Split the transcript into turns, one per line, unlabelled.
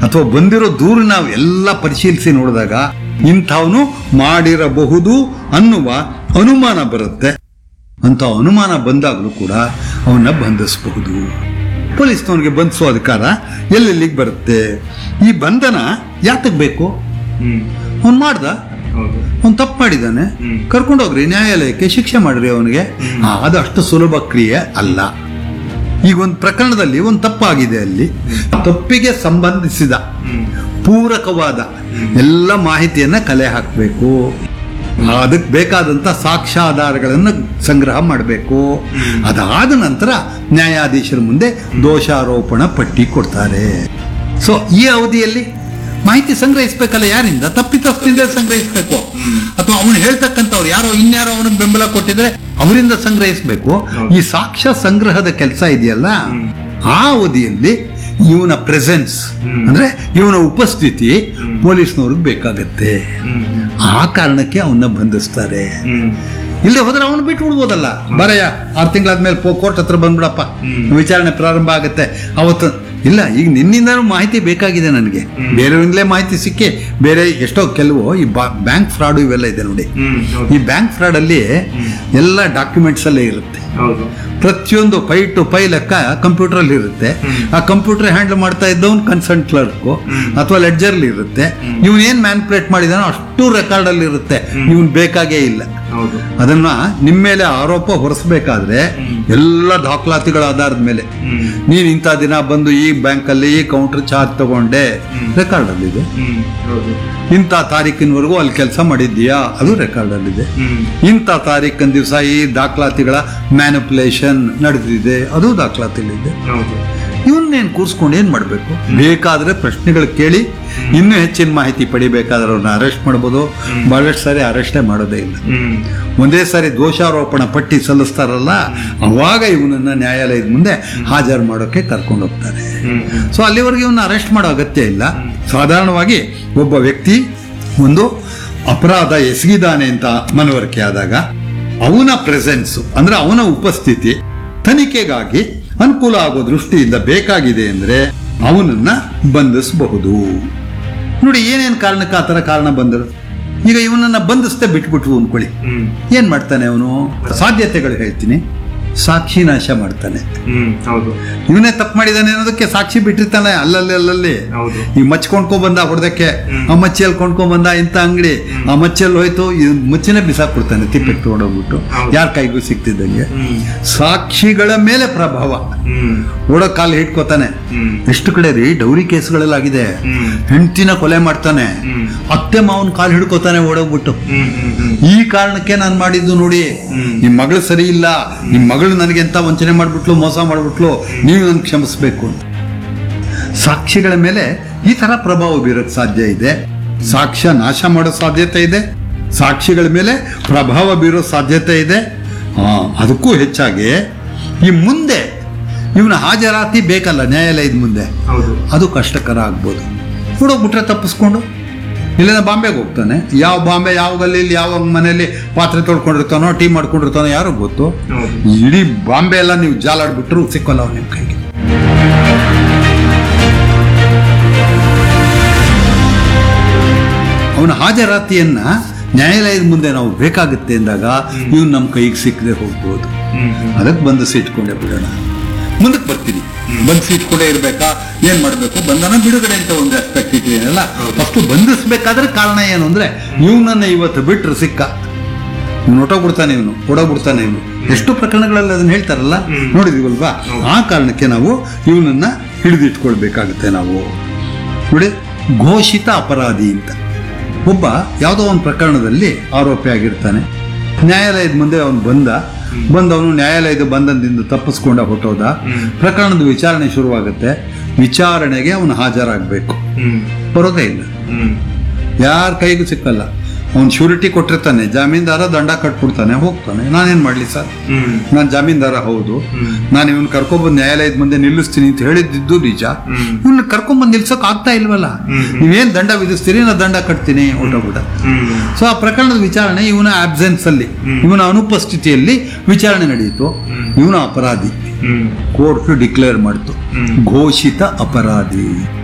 ಅಥವಾ ಬಂದಿರೋ ದೂರು ನಾವು ಎಲ್ಲ ಪರಿಶೀಲಿಸಿ ನೋಡಿದಾಗ ಇಂಥವನು ಮಾಡಿರಬಹುದು ಅನ್ನುವ ಅನುಮಾನ ಬರುತ್ತೆ ಅಂತ ಅನುಮಾನ ಬಂದಾಗಲೂ ಕೂಡ ಅವನ್ನ ಬಂಧಿಸಬಹುದು ಪೊಲೀಸ್ನವನಿಗೆ ಬಂಧಿಸೋ ಅಧಿಕಾರ ಎಲ್ಲೆಲ್ಲಿಗೆ ಬರುತ್ತೆ ಈ ಬಂಧನ ಯಾತಕ್ ಬೇಕು
ಹ್ಮ್
ಅವ್ನು ಮಾಡ್ದ
ಹೌದು
ಅವ್ನು ತಪ್ಪು ಮಾಡಿದ್ದಾನೆ
ಹ್ಮ್.
ಕರ್ಕೊಂಡೋಗ್ರಿ ನ್ಯಾಯಾಲಯಕ್ಕೆ ಶಿಕ್ಷೆ ಮಾಡ್ರಿ ಅವನಿಗೆ ಅದು ಅಷ್ಟು ಸುಲಭ ಕ್ರಿಯೆ ಅಲ್ಲ ಈಗ ಒಂದು ಪ್ರಕರಣದಲ್ಲಿ ಒಂದು ತಪ್ಪಾಗಿದೆ ಅಲ್ಲಿ ತಪ್ಪಿಗೆ ಸಂಬಂಧಿಸಿದ
ಹ್ಮ್
ಪೂರಕವಾದ ಎಲ್ಲ ಮಾಹಿತಿಯನ್ನ ಕಲೆ ಹಾಕಬೇಕು ಅದಕ್ಕೆ ಬೇಕಾದಂತ ಸಾಕ್ಷ್ಯಾಧಾರಗಳನ್ನು ಸಂಗ್ರಹ ಮಾಡಬೇಕು ಅದಾದ ನಂತರ ನ್ಯಾಯಾಧೀಶರ ಮುಂದೆ ದೋಷಾರೋಪಣ ಪಟ್ಟಿ ಕೊಡ್ತಾರೆ ಸೊ ಈ ಅವಧಿಯಲ್ಲಿ ಮಾಹಿತಿ ಸಂಗ್ರಹಿಸಬೇಕಲ್ಲ ಯಾರಿಂದ ತಪ್ಪಿತಸ್ಥರಿಂದ ಸಂಗ್ರಹಿಸಬೇಕು ಅಥವಾ ಅವನು ಹೇಳ್ತಕ್ಕಂಥವ್ರು ಯಾರೋ ಇನ್ಯಾರೋ ಅವನಿಗೆ ಬೆಂಬಲ ಕೊಟ್ಟಿದ್ರೆ ಅವರಿಂದ ಸಂಗ್ರಹಿಸಬೇಕು ಈ ಸಾಕ್ಷ್ಯ ಸಂಗ್ರಹದ ಕೆಲಸ ಇದೆಯಲ್ಲ ಆ ಅವಧಿಯಲ್ಲಿ ಇವನ ಪ್ರೆಸೆನ್ಸ್ ಅಂದ್ರೆ ಇವನ ಉಪಸ್ಥಿತಿ ಪೊಲೀಸ್ನವ್ರಿಗೆ ಬೇಕಾಗತ್ತೆ
ಹ್ಮ್
ಆ ಕಾರಣಕ್ಕೆ ಅವನ್ನ ಬಂಧಿಸ್ತಾರೆ
ಹ್ಮ್
ಇಲ್ಲದೆ ಹೋದ್ರೆ ಅವನು ಬಿಟ್ಟು ಬಿಡ್ಬೋದಲ್ಲ ಬರಯ್ಯ ಆರು ತಿಂಗಳಾದ್ಮೇಲೆ ಕೋರ್ಟ್ ಹತ್ರ ಬಂದ್ಬಿಡಪ್ಪ ವಿಚಾರಣೆ ಪ್ರಾರಂಭ ಆಗುತ್ತೆ ಅವತ್ತು ಇಲ್ಲ ಈಗ ನಿನ್ನಿಂದನೂ ಮಾಹಿತಿ ಬೇಕಾಗಿದೆ ನನಗೆ ಬೇರೆಯವರಿಂದಲೇ ಮಾಹಿತಿ ಸಿಕ್ಕಿ ಬೇರೆ ಎಷ್ಟೋ ಕೆಲವು ಈ ಬ್ಯಾಂಕ್ ಫ್ರಾಡು ಇವೆಲ್ಲ ಇದೆ ನೋಡಿ
ಹ್ಮ್ ಹೌದು
ಈ ಬ್ಯಾಂಕ್ ಫ್ರಾಡ್ ಅಲ್ಲಿ ಎಲ್ಲ ಡಾಕ್ಯುಮೆಂಟ್ಸ್ ಅಲ್ಲೇ ಇರುತ್ತೆ
ಹೌದು
ಪ್ರತಿಯೊಂದು ಪೈ ಟು ಪೈ ಲೆಕ್ಕ ಕಂಪ್ಯೂಟರ್ ಅಲ್ಲಿ ಇರುತ್ತೆ ಆ ಕಂಪ್ಯೂಟರ್ ಹ್ಯಾಂಡಲ್ ಮಾಡ್ತಾ ಇದ್ದವನ್ ಕನ್ಸಲ್ಟ್ ಕ್ಲರ್ಕ್ ಅಥವಾ ಲೆಡ್ಜರ್ ಇರುತ್ತೆ ಇವನ್ ಏನ್ ಮ್ಯಾನ್ಪುಲೇಟ್ ಮಾಡಿದಾನೋ ಅಷ್ಟು ರೆಕಾರ್ಡ್ ಅಲ್ಲಿ ಇರುತ್ತೆ ಇವನ್ ಬೇಕಾಗೇ ಇಲ್ಲ
ಹೌದು
ಅದನ್ನ ನಿಮ್ಮ ಮೇಲೆ ಆರೋಪ ಹೊರಿಸಬೇಕಾದ್ರೆ ಎಲ್ಲ ದಾಖಲಾತಿಗಳ ಆಧಾರದ ಮೇಲೆ
ಹ್ಮ್
ನೀನ್ ಇಂಥ ದಿನ ಬಂದು ಈ ಬ್ಯಾಂಕ್ ಅಲ್ಲಿ ಈ ಕೌಂಟರ್ ಚಾರ್ಜ್ ತಗೊಂಡೆ ರೆಕಾರ್ಡ್ ಅಲ್ಲಿದೆ
ಹ್ಮ್ ಹೌದು
ಇಂಥ ತಾರೀಕಿನವರೆಗೂ ಅಲ್ಲಿ ಕೆಲಸ ಮಾಡಿದ್ದೀಯಾ ಅದು ರೆಕಾರ್ಡ್ ಅಲ್ಲಿದೆ
ಹ್ಮ್
ಇಂಥ ತಾರೀಕಿನ ದಿವಸ ಈ ದಾಖಲಾತಿಗಳ ಮ್ಯಾನಿಪುಲೇಷನ್ ನಡೆದಿದೆ ಅದು ದಾಖಲಾತಿಲಿದೆ
ಹೌದು
ಇವನ್ನೇನು ಕೂರಿಸ್ಕೊಂಡು ಏನ್ ಮಾಡಬೇಕು ಬೇಕಾದ್ರೆ ಪ್ರಶ್ನೆಗಳು ಕೇಳಿ ಇನ್ನೂ ಹೆಚ್ಚಿನ ಮಾಹಿತಿ ಪಡಿಬೇಕಾದ್ರೆ ಅವ್ರನ್ನ ಅರೆಸ್ಟ್ ಮಾಡ್ಬೋದು ಬಹಳಷ್ಟು ಸಾರಿ ಅರೆಸ್ಟೇ ಮಾಡೋದೇ ಇಲ್ಲ
ಹ್ಮ್
ಒಂದೇ ಸಾರಿ ದೋಷಾರೋಪಣ ಪಟ್ಟಿ ಸಲ್ಲಿಸ್ತಾರಲ್ಲ ಅವಾಗ ಇವನನ್ನ ನ್ಯಾಯಾಲಯದ ಮುಂದೆ ಹಾಜರು ಮಾಡೋಕೆ ಕರ್ಕೊಂಡು ಹೋಗ್ತಾರೆ
ಹ್ಮ್ ಹ್ಮ್
ಸೊ ಅಲ್ಲಿವರೆಗೆ ಇವನ್ನ ಅರೆಸ್ಟ್ ಮಾಡೋ ಅಗತ್ಯ ಇಲ್ಲ ಸಾಧಾರಣವಾಗಿ ಒಬ್ಬ ವ್ಯಕ್ತಿ ಒಂದು ಅಪರಾಧ ಎಸಗಿದಾನೆ ಅಂತ ಮನವರಿಕೆ ಆದಾಗ ಅವನ ಪ್ರೆಸೆನ್ಸ್ ಅಂದ್ರೆ ಅವನ ಉಪಸ್ಥಿತಿ ತನಿಖೆಗಾಗಿ ಅನುಕೂಲ ಆಗೋ ದೃಷ್ಟಿಯಿಂದ ಬೇಕಾಗಿದೆ ಅಂದ್ರೆ ಅವನನ್ನ ಬಂಧಿಸಬಹುದು ನೋಡಿ ಏನೇನ್ ಕಾರಣಕ್ಕೆ ಆ ತರ ಕಾರಣ ಬಂದರು ಈಗ ಇವನನ್ನ ಬಂಧಿಸ್ದೆ ಬಿಟ್ಬಿಟ್ವು ಅನ್ಕೊಳ್ಳಿ
ಹ್ಮ್
ಏನ್ ಮಾಡ್ತಾನೆ ಅವನು ಸಾಧ್ಯತೆಗಳು ಹೇಳ್ತೀನಿ ಸಾಕ್ಷಿ ನಾಶ ಮಾಡ್ತಾನೆ
ಹ್ಮ್ ಹೌದು
ಇವನೇ ತಪ್ಪು ಮಾಡಿದಾನೆ ಅನ್ನೋದಕ್ಕೆ ಸಾಕ್ಷಿ ಬಿಟ್ಟಿರ್ತಾನೆ ಅಲ್ಲಲ್ಲಿ ಅಲ್ಲಲ್ಲಿ
ಹೌದು
ಈ ಮಚ್ಚ ಕೊಂಡ್ಕೊಂಡ್ ಬಂದ ಹೊಡೆದಕ್ಕೆ ಆ ಮಚ್ಚೆಯಲ್ಲಿ ಕೊಂಡ್ಕೊಂಡ್ ಬಂದ ಇಂಥ ಅಂಗಡಿ ಆ ಮಚ್ಚೆಲ್ಲಿ ಹೋಯ್ತು ಈ ಮುಚ್ಚನೆ ಬಿಸಾಕ್ಬಿಡ್ತಾನೆ ತಿಪ್ಪೆ ತಗೊಂಡೋಗ್ಬಿಟ್ಟು
ಹೌದು.
ಯಾರ ಕೈಗೂ ಸಿಕ್ತಿದ್ದಂಗೆ
ಹ್ಮ್
ಸಾಕ್ಷಿಗಳ ಮೇಲೆ ಪ್ರಭಾವ
ಹ್ಮ್
ಓಡೋ ಕಾಲು ಹಿಡ್ಕೋತಾನೆ
ಹ್ಮ್
ಎಷ್ಟು ಕಡೆ ರೀ ಡೌರಿ ಕೇಸ್ಗಳಲ್ಲಾಗಿದೆ
ಹ್ಮ್
ಹೆಂಡತಿನ ಕೊಲೆ ಮಾಡ್ತಾನೆ
ಹ್ಮ್.
ಅತ್ತೆ ಮಾವನ್ ಕಾಲು ಹಿಡ್ಕೋತಾನೆ ಓಡೋಗ್ಬಿಟ್ಟು
ಹ್ಮ್ ಹ್ಮ್ ಹ್ಮ್
ಈ ಕಾರಣಕ್ಕೆ ನಾನು ಮಾಡಿದ್ದು ನೋಡಿ
ಹ್ಮ್.
ನಿಮ್ ಮಗಳು ಸರಿ ಇಲ್ಲ ನಿಮ್ ಮಗಳು ನನಗೆ ಎಂತ ವಂಚನೆ ಮಾಡ್ಬಿಟ್ಲು ಮೋಸ ಮಾಡ್ಬಿಟ್ಲು ನೀವು ನನ್ ಕ್ಷಮಿಸ್ಬೇಕು ಅಂತ ಸಾಕ್ಷಿಗಳ ಮೇಲೆ ಈ ತರ ಪ್ರಭಾವ ಬೀರಕ್ ಸಾಧ್ಯ ಇದೆ ಸಾಕ್ಷ್ಯ ನಾಶ ಮಾಡೋ ಸಾಧ್ಯತೆ ಇದೆ ಸಾಕ್ಷಿಗಳ ಮೇಲೆ ಪ್ರಭಾವ ಬೀರೋ ಸಾಧ್ಯತೆ ಇದೆ ಆ, ಅದಕ್ಕೂ ಹೆಚ್ಚಾಗಿ ಈ ಮುಂದೆ ಇವನ ಹಾಜರಾತಿ ಬೇಕಲ್ಲ ನ್ಯಾಯಾಲಯದ ಮುಂದೆ
ಹೌದು
ಅದು ಕಷ್ಟಕರ ಆಗ್ಬೋದು ಹುಡುಗ್ಬಿಟ್ರೆ ತಪ್ಪಿಸ್ಕೊಂಡು ಇಲ್ಲಿಂದ ಬಾಂಬೆಗೆ ಹೋಗ್ತಾನೆ ಯಾವ ಬಾಂಬೆ ಯಾವ ಗಲ್ಲಿಲಿ ಯಾವ ಮನೆಯಲ್ಲಿ ಪಾತ್ರೆ ತೊಳ್ಕೊಂಡಿರ್ತಾನೋ ಟೀ ಮಾಡ್ಕೊಂಡಿರ್ತಾನೋ ಯಾರೋ ಗೊತ್ತು
ಹೌದು
ಇಡೀ ಬಾಂಬೆ ಎಲ್ಲ ನೀವು ಜಾಲಾಡ್ಬಿಟ್ರು ಸಿಕ್ಕಲ್ಲ ಅವ್ನ ನಿಮ್ಮ ಕೈಗೆ ಅವನ ಹಾಜರಾತಿಯನ್ನ ನ್ಯಾಯಾಲಯದ ಮುಂದೆ ನಾವು ಬೇಕಾಗುತ್ತೆ ಅಂದಾಗ ಇವ್ನು ನಮ್ಮ ಕೈಗೆ ಸಿಕ್ಕದೆ ಹೋಗ್ಬೋದು
ಹ್ಮ್ ಹ್ಮ್
ಅದಕ್ಕೆ ಬಂದು ಇಟ್ಕೊಂಡೆ ಬಿಡೋಣ ಮುಂದಕ್ಕೆ ಬರ್ತೀನಿ ಬಂದು ಇಟ್ಕೊಂಡೇ ಇರ್ಬೇಕಾ ಏನ್ ಮಾಡ್ಬೇಕು ಬಂಧನ ಬಿಡುಗಡೆ ಅಂತ ಒಂದು ಆಸ್ಪೆಕ್ಟ್ ಇಟ್ಟಿದ್ದೀನಲ್ಲ ಫಸ್ಟ್ ಬಂಧಿಸ್ಬೇಕಾದ್ರೆ ಕಾರಣ ಏನು ಅಂದ್ರೆ ಇವನನ್ನ ಇವತ್ತು ಬಿಟ್ರೆ ಸಿಕ್ಕ ಇವ್ನು ಹೊಟ್ಟೋಗ್ಬಿಡ್ತಾನೆ ಇವನು ಹೊಡೋಗ್ಬಿಡ್ತಾನೆ ಇವನು ಎಷ್ಟು ಪ್ರಕರಣಗಳಲ್ಲಿ ಅದನ್ನ ಹೇಳ್ತಾರಲ್ಲ ನೋಡಿದೀವಲ್ವಾ ಆ ಕಾರಣಕ್ಕೆ ನಾವು ಇವನನ್ನ ಹಿಡಿದಿಟ್ಕೊಳ್ಬೇಕಾಗುತ್ತೆ ನಾವು ನೋಡಿ ಘೋಷಿತ ಅಪರಾಧಿ ಅಂತ ಒಬ್ಬ ಯಾವುದೋ ಒಂದು ಪ್ರಕರಣದಲ್ಲಿ ಆರೋಪಿ ಆಗಿರ್ತಾನೆ ನ್ಯಾಯಾಲಯದ ಮುಂದೆ ಅವನು ಬಂದ ಬಂದವನು ನ್ಯಾಯಾಲಯದ ಬಂಧನದಿಂದ ತಪ್ಪಿಸ್ಕೊಂಡ ಹೊಟ್ಟೋದ ಪ್ರಕರಣದ ವಿಚಾರಣೆ ಶುರುವಾಗುತ್ತೆ ವಿಚಾರಣೆಗೆ ಅವನು ಹಾಜರಾಗಬೇಕು
ಹ್ಮ್
ಬರೋದೇ ಇಲ್ಲ
ಹ್ಮ್
ಯಾರ ಕೈಗೂ ಸಿಕ್ಕಲ್ಲ ಅವ್ನು ಶ್ಯೂರಿಟಿ ಕೊಟ್ಟಿರ್ತಾನೆ ಜಾಮೀನ್ದಾರ ದಂಡ ಕಟ್ಬಿಡ್ತಾನೆ ಹೋಗ್ತಾನೆ ನಾನೇನ್ ಮಾಡ್ಲಿ ಸರ್
ಹ್ಮ್
ನಾನು ಜಾಮೀನ್ದಾರ ಹೌದು
ಹ್ಮ್.
ನಾನು ಇವನ್ ಕರ್ಕೊಂಡ್ಬಂದು ನ್ಯಾಯಾಲಯದ ಮುಂದೆ ನಿಲ್ಲಿಸ್ತೀನಿ ಅಂತ ಹೇಳಿದ್ದು ನಿಜ
ಹ್ಮ್.
ಇವನ್ನ ಕರ್ಕೊಂಡ್ಬಂದು ನಿಲ್ಸಕ್ ಆಗ್ತಾ ಇಲ್ವಲ್ಲ
ಹ್ಮ್.
ನೀವೇನ್ ದಂಡ ವಿಧಿಸ್ತೀರಿ ನಾ ದಂಡ ಕಟ್ತೀನಿ ಹೊಟ್ಟೋಗ್ಬಿಡ
ಹ್ಮ್
ಸೊ ಆ ಪ್ರಕರಣದ ವಿಚಾರಣೆ ಇವನ ಆಬ್ಸೆನ್ಸ್ ಅಲ್ಲಿ ಇವನ ಅನುಪಸ್ಥಿತಿಯಲ್ಲಿ ವಿಚಾರಣೆ ನಡೆಯಿತು ಇವನ ಅಪರಾಧಿ
ಹ್ಮ್
ಕೋರ್ಟ್ ಡಿಕ್ಲೇರ್ ಮಾಡ್ತು
ಹ್ಮ್.
ಘೋಷಿತ ಅಪರಾಧಿ